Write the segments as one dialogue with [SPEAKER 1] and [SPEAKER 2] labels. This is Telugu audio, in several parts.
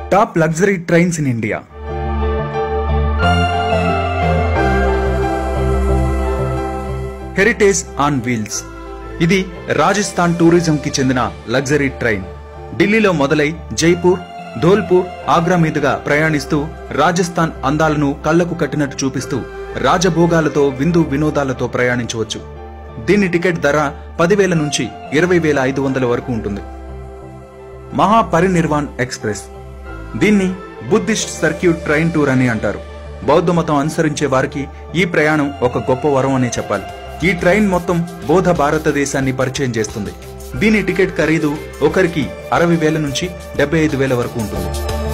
[SPEAKER 1] top luxury trains in India heritage on wheels ఇది రాజస్థాన్ టూరిజం కి చెందిన లగ్జరీ ట్రైన్ ఢిల్లీలో మొదలై జైపూర్ ధోల్పూర్ ఆగ్రా మీదుగా ప్రయాణిస్తూ రాజస్థాన్ అందాలను కళ్లకు కట్టినట్టు చూపిస్తూ రాజభోగాలతో విందు వినోదాలతో ప్రయాణించవచ్చు దీని టికెట్ ధర పదివేల నుంచి ఇరవై వేల ఐదు వందల వరకు ఉంటుంది మహాపరినిర్వాణ్ ఎక్స్ప్రెస్ దీన్ని బుద్ధిస్ట్ సర్క్యూట్ ట్రైన్ టూర్ అని అంటారు బౌద్ధ మతం అనుసరించే వారికి ఈ ప్రయాణం ఒక గొప్ప వరం అనే చెప్పాలి ఈ ట్రైన్ మొత్తం బోధ భారతదేశాన్ని పరిచయం చేస్తుంది దీని టికెట్ ఖరీదు ఒకరికి అరవై వేల నుంచి డెబ్బై ఐదు వేల వరకు ఉంటుంది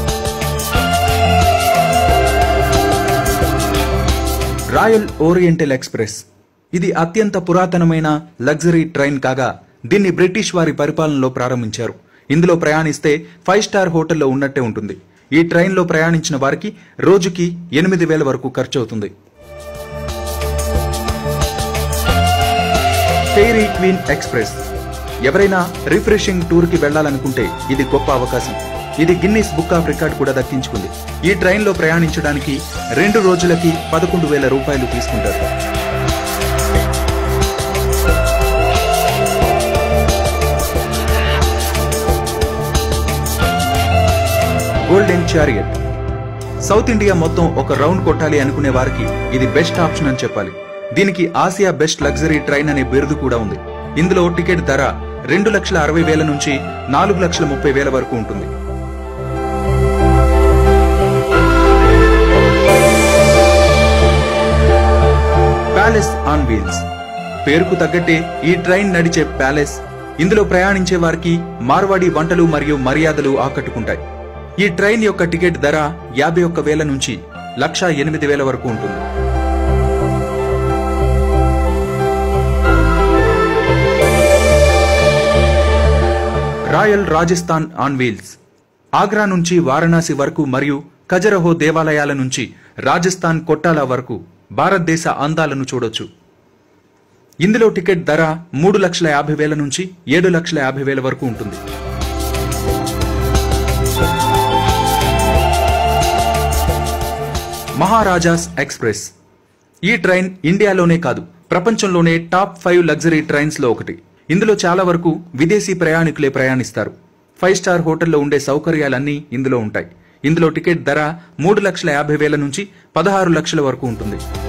[SPEAKER 1] రాయల్ ఓరియంటల్ ఎక్స్ప్రెస్ ఇది అత్యంత పురాతనమైన లగ్జరీ ట్రైన్ కాగా దీన్ని బ్రిటిష్ వారి పరిపాలనలో ప్రారంభించారు ఇందులో ప్రయాణిస్తే ఫైవ్ స్టార్ హోటల్లో ఉన్నట్టే ఉంటుంది ఈ ట్రైన్లో ప్రయాణించిన వారికి రోజుకి ఎనిమిది వేల వరకు ఖర్చు అవుతుంది ఫెయిరీ క్వీన్ ఎక్స్ప్రెస్ ఎవరైనా రిఫ్రెషింగ్ టూర్ కి వెళ్లాలనుకుంటే ఇది గొప్ప అవకాశం ఇది గిన్నిస్ బుక్ ఆఫ్ రికార్డ్ కూడా దక్కించుకుంది ఈ ట్రైన్ లో ప్రయాణించడానికి రెండు రోజులకి పదకొండు వేల రూపాయలు తీసుకుంటారు గోల్డెన్ చారియట్ సౌత్ ఇండియా మొత్తం ఒక రౌండ్ కొట్టాలి అనుకునే వారికి ఇది బెస్ట్ ఆప్షన్ అని చెప్పాలి దీనికి ఆసియా బెస్ట్ లగ్జరీ ట్రైన్ అనే బిరుదు కూడా ఉంది ఇందులో టికెట్ ధర రెండు లక్షల అరవై వేల నుంచి నాలుగు లక్షల ముప్పై వేల వరకు ఉంటుంది ప్యాలెస్ ఆన్ వీల్స్ పేరుకు తగ్గట్టే ఈ ట్రైన్ నడిచే ప్యాలెస్ ఇందులో ప్రయాణించే వారికి మార్వాడి వంటలు మరియు మర్యాదలు ఆకట్టుకుంటాయి ఈ ట్రైన్ యొక్క టికెట్ ధర యాభై ఒక్క వేల నుంచి లక్ష ఎనిమిది వేల వరకు ఉంటుంది royal Rajasthan on wheels Agra నుంచి వారణాసి వరకు మరియు ఖజరహో దేవాలయాల నుంచి రాజస్థాన్ కొట్టాల వరకు భారతదేశ అందాలను చూడొచ్చు ఇందులో టికెట్ ధర మూడు లక్షల యాభై వేల నుంచి ఏడు లక్షల యాభై వేల వరకు ఉంటుంది మహారాజాస్ ఎక్స్ప్రెస్ ఈ ట్రైన్ ఇండియాలోనే కాదు ప్రపంచంలోనే టాప్ ఫైవ్ లగ్జరీ ట్రైన్స్ లో ఒకటి ఇందులో చాలా వరకు విదేశీ ప్రయాణికులే ప్రయాణిస్తారు ఫైవ్ స్టార్ హోటల్లో ఉండే సౌకర్యాలన్నీ ఇందులో ఉంటాయి ఇందులో టికెట్ ధర మూడు లక్షల యాభై వేల నుంచి పదహారు లక్షల వరకు ఉంటుంది